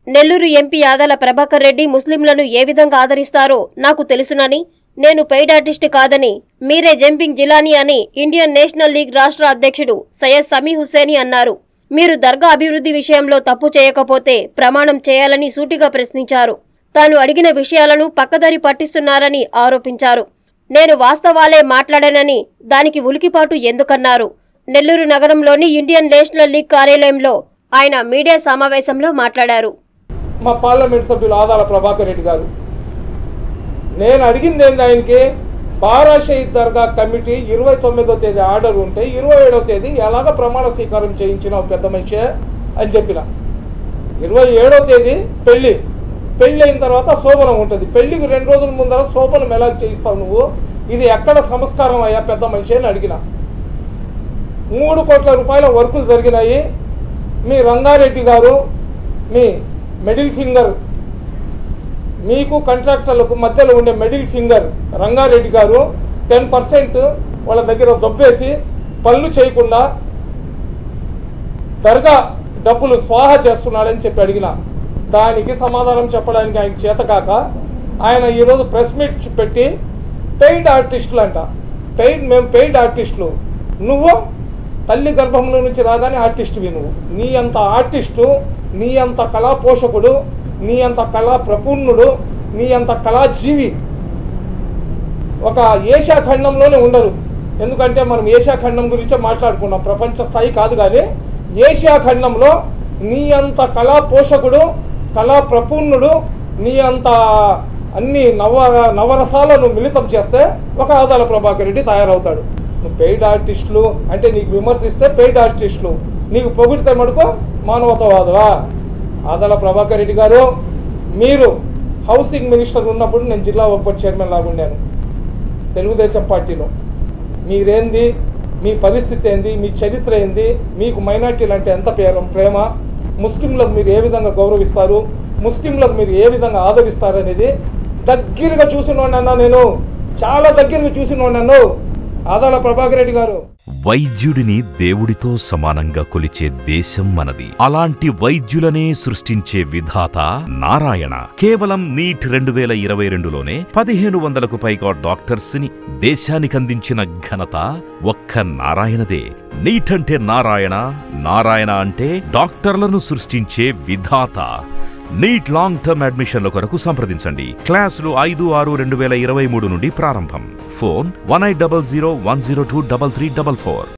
Nellore MP Adala Prabhakar Reddy ముస్లింలను ఏ విధంగా ఆదరిస్తారో నాకు తెలుసునని నేను పెయిడ్ ఆర్టిస్ట్ కాదని మీరే జంపింగ్ జిలానీ అని ఇండియన్ నేషనల్ లీగ్ రాష్ట్ర అధ్యక్షుడు సయ్యద్ సమీ హుస్సేని అన్నారు మీరు దర్గా అభివృద్ధి విషయంలో తప్పు చేయకపోతే ప్రమాణం చేయాలని సూటిగా ప్రశ్నించారు తాను అడిగిన విషయాలను పక్కదారి పట్టిస్తున్నారని ఆరోపించారు నేను వాస్తవాలే మాట్లాడానని దానికి ఉలికిపాటు ఎందుకన్నారు నెల్లూరు నగరంలోని ఇండియన్ నేషనల్ లీగ్ కార్యాలయంలో ఆయన మీడియా సమావేశంలో మాట్లాడారు మా పార్లమెంట్ సభ్యులు ఆదాల ప్రభాకర్ రెడ్డి గారు నేను అడిగింది ఏంది ఆయనకి బారా షహీద్ దర్గా కమిటీ ఇరవై తొమ్మిదో తేదీ ఆర్డర్ ఉంటే ఇరవై ఏడవ తేదీ ఎలాగ ప్రమాణ స్వీకారం చేయించినావు పెద్ద మనిషే అని చెప్పిన ఇరవై ఏడవ తేదీ పెళ్ళి పెళ్ళి అయిన తర్వాత శోభనం ఉంటుంది పెళ్ళికి రెండు రోజుల ముందర శోభనం ఎలా చేయిస్తావు నువ్వు ఇది ఎక్కడ సంస్కారం అయ్యా పెద్ద మనిషి అని అడిగిన మూడు కోట్ల రూపాయల వర్కులు జరిగినాయి మీ రంగారెడ్డి గారు మీ మిడిల్ ఫింగర్ మీకు కాంట్రాక్టర్లకు మధ్యలో ఉండే మిడిల్ ఫింగర్ రంగారెడ్డి గారు టెన్ పర్సెంట్ వాళ్ళ దగ్గర దొబ్బేసి పనులు చేయకుండా దర్గా డబ్బులు స్వాహా చేస్తున్నాడని చెప్పి అడిగిన దానికి సమాధానం చెప్పడానికి ఆయన చేతకాక ఆయన ఈరోజు ప్రెస్ మీట్ పెట్టి పెయిడ్ ఆర్టిస్టులు అంట పెయిడ్ మేము పెయిడ్ ఆర్టిస్టులు నువ్వు తల్లి గర్భంలో నుంచి రాగానే ఆర్టిస్టువి నువ్వు నీ అంత ఆర్టిస్టు నీ అంత కళా పోషకుడు నీ అంత కళా ప్రపూర్ణుడు నీ అంత కళాజీవి ఒక ఏషియా ఖండంలోనే ఉండరు ఎందుకంటే మనం ఏషియా ఖండం గురించే మాట్లాడుకున్నాం ప్రపంచ స్థాయి కాదు కానీ ఏషియా ఖండంలో నీ అంత కళా పోషకుడు కళా ప్రపూర్ణుడు నీ అంత అన్ని నవ నవరసాలను మిళితం చేస్తే ఒక ఆదాల ప్రభాకర్ రెడ్డి తయారవుతాడు నువ్వు పెయిడ్ ఆర్టిస్టులు అంటే నీకు విమర్శిస్తే పెయిడ్ ఆర్టిస్టులు నీకు పొగిడితే మటుకు మానవతావాదులా ఆదాల ప్రభాకర్ రెడ్డి గారు మీరు హౌసింగ్ మినిస్టర్ ఉన్నప్పుడు నేను జిల్లా ఒక్కటి చైర్మన్ లాగా ఉండాను తెలుగుదేశం పార్టీలో మీరేంది మీ పరిస్థితి ఏంది మీ చరిత్ర ఏంది మీకు మైనార్టీలు అంటే ఎంత ప్రేమ ప్రేమ ముస్లింలకు మీరు ఏ విధంగా గౌరవిస్తారు ముస్లింలకు మీరు ఏ విధంగా ఆదరిస్తారు అనేది దగ్గరగా చూసినోడన్నా నేను చాలా దగ్గరగా చూసినోడన్నాను ఆదాల ప్రభాకర్ రెడ్డి గారు వైద్యుడిని దేవుడితో సమానంగా కొలిచే దేశం మనది అలాంటి వైద్యులనే సృష్టించే విధాత నారాయణ కేవలం నీట్ రెండు వేల ఇరవై రెండులోనే పదిహేను వందలకు పైగా డాక్టర్స్ ని దేశానికందించిన ఘనత ఒక్క నారాయణదే నీట్ అంటే నారాయణ నారాయణ అంటే డాక్టర్లను సృష్టించే విధాత నీట్ లాంగ్ టర్మ్ అడ్మిషన్ల కొరకు సంప్రదించండి క్లాసులు ఐదు ఆరు రెండు వేల ఇరవై మూడు నుండి ప్రారంభం phone one eight double zero one zero two double three double four